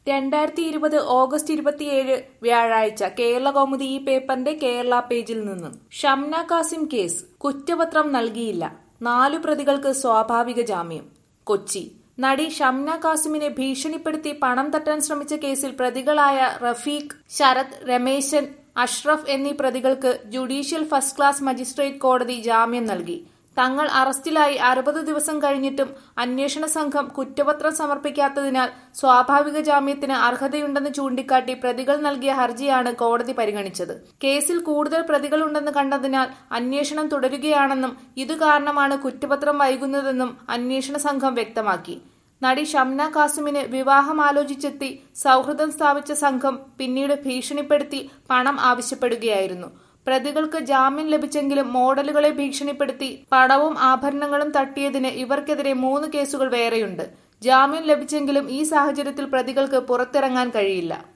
രണ്ടായിരത്തി ഇരുപത് ഓഗസ്റ്റ് ഇരുപത്തിയേഴ് വ്യാഴാഴ്ച കേരള കൗമുദി ഈ പേപ്പറിന്റെ കേരള പേജിൽ നിന്നും ഷംന കാസിം കേസ് കുറ്റപത്രം നൽകിയില്ല നാലു പ്രതികൾക്ക് സ്വാഭാവിക ജാമ്യം കൊച്ചി നടി ഷംന കാസിമിനെ ഭീഷണിപ്പെടുത്തി പണം തട്ടാൻ ശ്രമിച്ച കേസിൽ പ്രതികളായ റഫീഖ് ശരത് രമേശൻ അഷ്റഫ് എന്നീ പ്രതികൾക്ക് ജുഡീഷ്യൽ ഫസ്റ്റ് ക്ലാസ് മജിസ്ട്രേറ്റ് കോടതി ജാമ്യം നൽകി തങ്ങൾ അറസ്റ്റിലായി അറുപത് ദിവസം കഴിഞ്ഞിട്ടും അന്വേഷണ സംഘം കുറ്റപത്രം സമർപ്പിക്കാത്തതിനാൽ സ്വാഭാവിക ജാമ്യത്തിന് അർഹതയുണ്ടെന്ന് ചൂണ്ടിക്കാട്ടി പ്രതികൾ നൽകിയ ഹർജിയാണ് കോടതി പരിഗണിച്ചത് കേസിൽ കൂടുതൽ പ്രതികളുണ്ടെന്ന് കണ്ടതിനാൽ അന്വേഷണം തുടരുകയാണെന്നും ഇതു കാരണമാണ് കുറ്റപത്രം വൈകുന്നതെന്നും അന്വേഷണ സംഘം വ്യക്തമാക്കി നടി ഷംന കാസിമിന് വിവാഹം ആലോചിച്ചെത്തി സൗഹൃദം സ്ഥാപിച്ച സംഘം പിന്നീട് ഭീഷണിപ്പെടുത്തി പണം ആവശ്യപ്പെടുകയായിരുന്നു പ്രതികൾക്ക് ജാമ്യം ലഭിച്ചെങ്കിലും മോഡലുകളെ ഭീഷണിപ്പെടുത്തി പണവും ആഭരണങ്ങളും തട്ടിയതിന് ഇവർക്കെതിരെ മൂന്ന് കേസുകൾ വേറെയുണ്ട് ജാമ്യം ലഭിച്ചെങ്കിലും ഈ സാഹചര്യത്തിൽ പ്രതികൾക്ക് പുറത്തിറങ്ങാൻ കഴിയില്ല